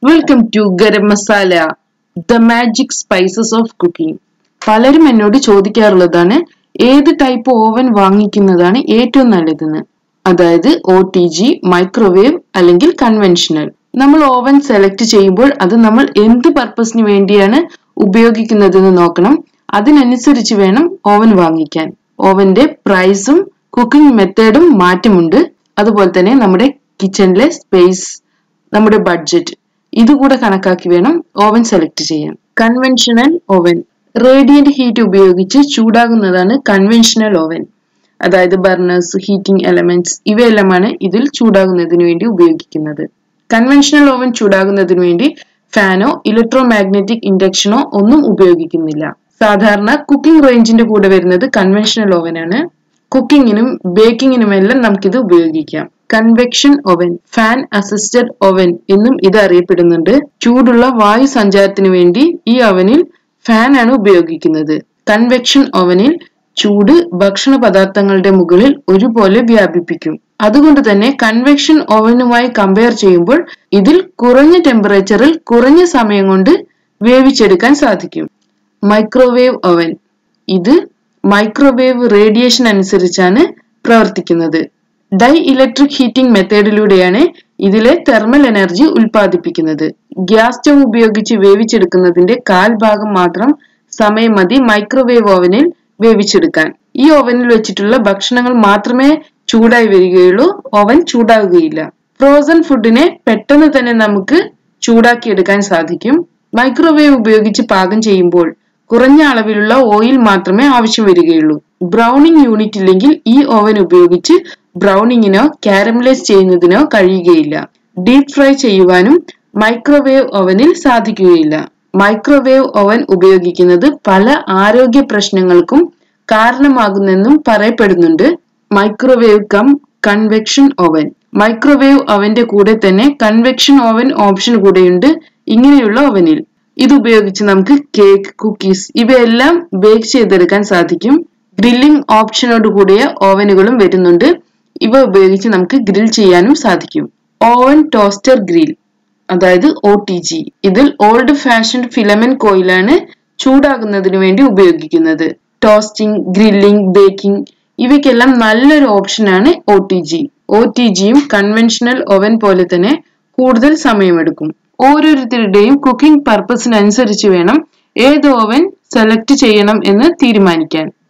welcome to Garam Masala the magic spices of cooking പലരും എന്നോട് ചോദിക്കാറുള്ളതാണ് ഏത് ടൈപ്പ് ഓവൻ വാങ്ങിക്കുന്നതാണ് ഏറ്റവും നല്ലതെന്ന് അതായത് ഒ ടി ജി മൈക്രോവേവ് അല്ലെങ്കിൽ കൺവെൻഷണൽ നമ്മൾ ഓവൻ സെലക്ട് ചെയ്യുമ്പോൾ അത് നമ്മൾ എന്ത് പർപ്പസിന് വേണ്ടിയാണ് ഉപയോഗിക്കുന്നതെന്ന് നോക്കണം അതിനനുസരിച്ച് വേണം ഓവൻ വാങ്ങിക്കാൻ ഓവന്റെ പ്രൈസും കുക്കിംഗ് മെത്തേഡും മാറ്റമുണ്ട് അതുപോലെ തന്നെ നമ്മുടെ കിച്ചണിലെ സ്പേസ് നമ്മുടെ ബഡ്ജറ്റ് ഇതുകൂടെ കണക്കാക്കി വേണം ഓവൻ സെലക്ട് ചെയ്യാൻ കൺവെൻഷണൽ ഓവൻ റേഡിയന്റ് ഹീറ്റ് ഉപയോഗിച്ച് ചൂടാകുന്നതാണ് കൺവെൻഷണൽ ഓവൻ അതായത് ബർണേഴ്സ് ഹീറ്റിംഗ് എലമെന്റ്സ് ഇവയെല്ലാമാണ് ഇതിൽ ചൂടാകുന്നതിന് വേണ്ടി ഉപയോഗിക്കുന്നത് കൺവെൻഷണൽ ഓവൻ ചൂടാകുന്നതിന് വേണ്ടി ഫാനോ ഇലക്ട്രോ മാഗ്നറ്റിക് ഇൻഡക്ഷനോ ഒന്നും ഉപയോഗിക്കുന്നില്ല സാധാരണ കുക്കിംഗ് റേഞ്ചിന്റെ കൂടെ വരുന്നത് കൺവെൻഷണൽ ഓവനാണ് കുക്കിങ്ങിനും ബേക്കിങ്ങിനുമെല്ലാം നമുക്കിത് ഉപയോഗിക്കാം convection oven fan assisted oven എന്നും ഇത് അറിയപ്പെടുന്നുണ്ട് ചൂടുള്ള വായു സഞ്ചാരത്തിന് വേണ്ടി ഈ ഓവനിൽ ഫാൻ ആണ് ഉപയോഗിക്കുന്നത് കൺവെക്ഷൻ ഓവനിൽ ചൂട് ഭക്ഷണ പദാർത്ഥങ്ങളുടെ മുകളിൽ ഒരുപോലെ വ്യാപിപ്പിക്കും അതുകൊണ്ട് തന്നെ കൺവെക്ഷൻ ഓവനുമായി കമ്പയർ ചെയ്യുമ്പോൾ ഇതിൽ കുറഞ്ഞ ടെമ്പറേച്ചറിൽ കുറഞ്ഞ സമയം കൊണ്ട് വേവിച്ചെടുക്കാൻ സാധിക്കും മൈക്രോവേവ് ഓവൻ ഇത് മൈക്രോവേവ് റേഡിയേഷൻ അനുസരിച്ചാണ് പ്രവർത്തിക്കുന്നത് ഡൈ ഇലക്ട്രിക് ഹീറ്റിംഗ് മെത്തേഡിലൂടെയാണ് ഇതിലെ തെർമൽ എനർജി ഉൽപ്പാദിപ്പിക്കുന്നത് ഗ്യാസ് സ്റ്റവ് ഉപയോഗിച്ച് വേവിച്ചെടുക്കുന്നതിന്റെ കാൽ ഭാഗം മാത്രം സമയം മതി മൈക്രോവേവ് ഓവനിൽ വേവിച്ചെടുക്കാൻ ഈ ഓവനിൽ വെച്ചിട്ടുള്ള ഭക്ഷണങ്ങൾ മാത്രമേ ചൂടായി വരികയുള്ളൂ ഓവൻ ചൂടാകുകയില്ല ഫ്രോസൺ ഫുഡിനെ പെട്ടെന്ന് തന്നെ നമുക്ക് ചൂടാക്കിയെടുക്കാൻ സാധിക്കും മൈക്രോവേവ് ഉപയോഗിച്ച് പാകം ചെയ്യുമ്പോൾ കുറഞ്ഞ അളവിലുള്ള ഓയിൽ മാത്രമേ ആവശ്യം വരികയുള്ളൂ ബ്രൗണിംഗ് യൂണിറ്റ് ഇല്ലെങ്കിൽ ഈ ഓവൻ ഉപയോഗിച്ച് ബ്രൗണിങ്ങിനോ കാരമലൈസ് ചെയ്യുന്നതിനോ കഴിയുകയില്ല ഡീപ് ഫ്രൈ ചെയ്യുവാനും മൈക്രോവേവ് ഓവനിൽ സാധിക്കുകയില്ല മൈക്രോവേവ് ഓവൻ ഉപയോഗിക്കുന്നത് പല ആരോഗ്യ പ്രശ്നങ്ങൾക്കും കാരണമാകുന്നെന്നും പറയപ്പെടുന്നുണ്ട് microwave cum convection oven microwave ഓവന്റെ കൂടെ തന്നെ കൺവെക്ഷൻ ഓവൻ ഓപ്ഷൻ കൂടെയുണ്ട് ഇങ്ങനെയുള്ള ഓവനിൽ ഇത് ഉപയോഗിച്ച് നമുക്ക് കേക്ക് കുക്കീസ് ഇവയെല്ലാം ബേക്ക് ചെയ്തെടുക്കാൻ സാധിക്കും ഗ്രില്ലിംഗ് ഓപ്ഷനോട് കൂടിയ ഓവനുകളും വരുന്നുണ്ട് ഇവ ഉപയോഗിച്ച് നമുക്ക് ഗ്രിൽ ചെയ്യാനും സാധിക്കും ഓവൻ ടോസ്റ്റർ ഗ്രിൽ അതായത് ഒ ടി ജി ഇതിൽ ഓൾഡ് ഫാഷൻ ഫിലമെന്റ് കോയിലാണ് ചൂടാകുന്നതിന് വേണ്ടി ഉപയോഗിക്കുന്നത് ടോസ്റ്റിംഗ് ഗ്രില്ലിംഗ് ബേക്കിംഗ് ഇവയ്ക്കെല്ലാം നല്ലൊരു ഓപ്ഷനാണ് O T G O T ജിയും കൺവെൻഷണൽ ഓവൻ പോലെ തന്നെ കൂടുതൽ സമയമെടുക്കും ഓരോരുത്തരുടെയും കുക്കിംഗ് പർപ്പസിനനുസരിച്ച് വേണം ഏത് ഓവൻ സെലക്ട് ചെയ്യണം എന്ന് തീരുമാനിക്കാൻ